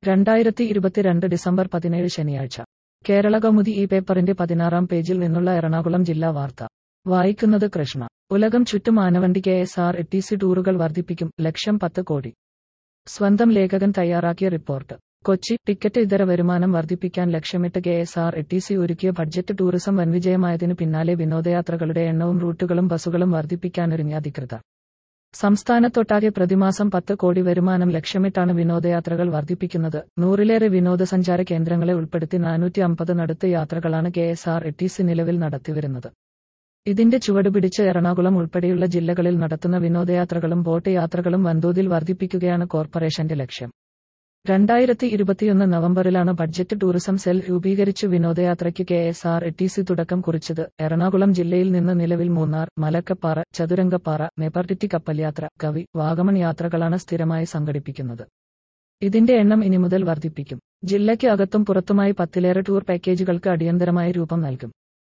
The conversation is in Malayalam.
രണ്ടായിരത്തി ഇരുപത്തിരണ്ട് ഡിസംബർ പതിനേഴ് ശനിയാഴ്ച കേരള കൗമുദി ഈ പേപ്പറിന്റെ പതിനാറാം പേജിൽ നിന്നുള്ള എറണാകുളം ജില്ലാ വാർത്ത വായിക്കുന്നത് കൃഷ്ണ ഉലകം ചുറ്റും ആനവണ്ടി K S R T C ടൂറുകൾ വർദ്ധിപ്പിക്കും ലക്ഷ്യം പത്ത് കോടി സ്വന്തം ലേഖകൻ തയ്യാറാക്കിയ റിപ്പോർട്ട് കൊച്ചി ടിക്കറ്റ് ഇതര വരുമാനം വർദ്ധിപ്പിക്കാൻ ലക്ഷ്യമിട്ട് K S R T C ഒരുക്കിയ ബഡ്ജറ്റ് ടൂറിസം വൻവിജയമായതിനു പിന്നാലെ വിനോദയാത്രകളുടെ എണ്ണവും റൂട്ടുകളും ബസ്സുകളും വർദ്ധിപ്പിക്കാനൊരുങ്ങി അധികൃതർ സംസ്ഥാനത്തൊട്ടാകെ പ്രതിമാസം പത്ത് കോടി വരുമാനം ലക്ഷ്യമിട്ടാണ് വിനോദയാത്രകൾ വർദ്ധിപ്പിക്കുന്നത് നൂറിലേറെ വിനോദസഞ്ചാര കേന്ദ്രങ്ങളെ ഉൾപ്പെടുത്തി നാനൂറ്റി അമ്പത് നടുത്ത് യാത്രകളാണ് K S R T C നിലവിൽ നടത്തിവരുന്നത് ഇതിന്റെ ചുവട് പിടിച്ച് എറണാകുളം ഉൾപ്പെടെയുള്ള ജില്ലകളിൽ നടത്തുന്ന വിനോദയാത്രകളും ബോട്ട് യാത്രകളും വൻതോതിൽ വർദ്ധിപ്പിക്കുകയാണ് കോർപ്പറേഷന്റെ ലക്ഷ്യം രണ്ടായിരത്തി ഇരുപത്തിയൊന്ന് നവംബറിലാണ് ബഡ്ജറ്റ് ടൂറിസം സെൽ രൂപീകരിച്ച് വിനോദയാത്രയ്ക്ക് K S R T C തുടക്കം കുറിച്ചത് എറണാകുളം ജില്ലയിൽ നിന്ന് നിലവിൽ മൂന്നാർ മലക്കപ്പാറ ചതുരംഗപ്പാറ നെപ്പർട്ടിറ്റി കപ്പൽയാത്ര കവി വാഗമൺ യാത്രകളാണ് സ്ഥിരമായി സംഘടിപ്പിക്കുന്നത് ഇതിന്റെ എണ്ണം ഇനി മുതൽ വർദ്ധിപ്പിക്കും ജില്ലയ്ക്ക് അകത്തും പുറത്തുമായി പത്തിലേറെ ടൂർ പാക്കേജുകൾക്ക് അടിയന്തരമായി രൂപം നൽകും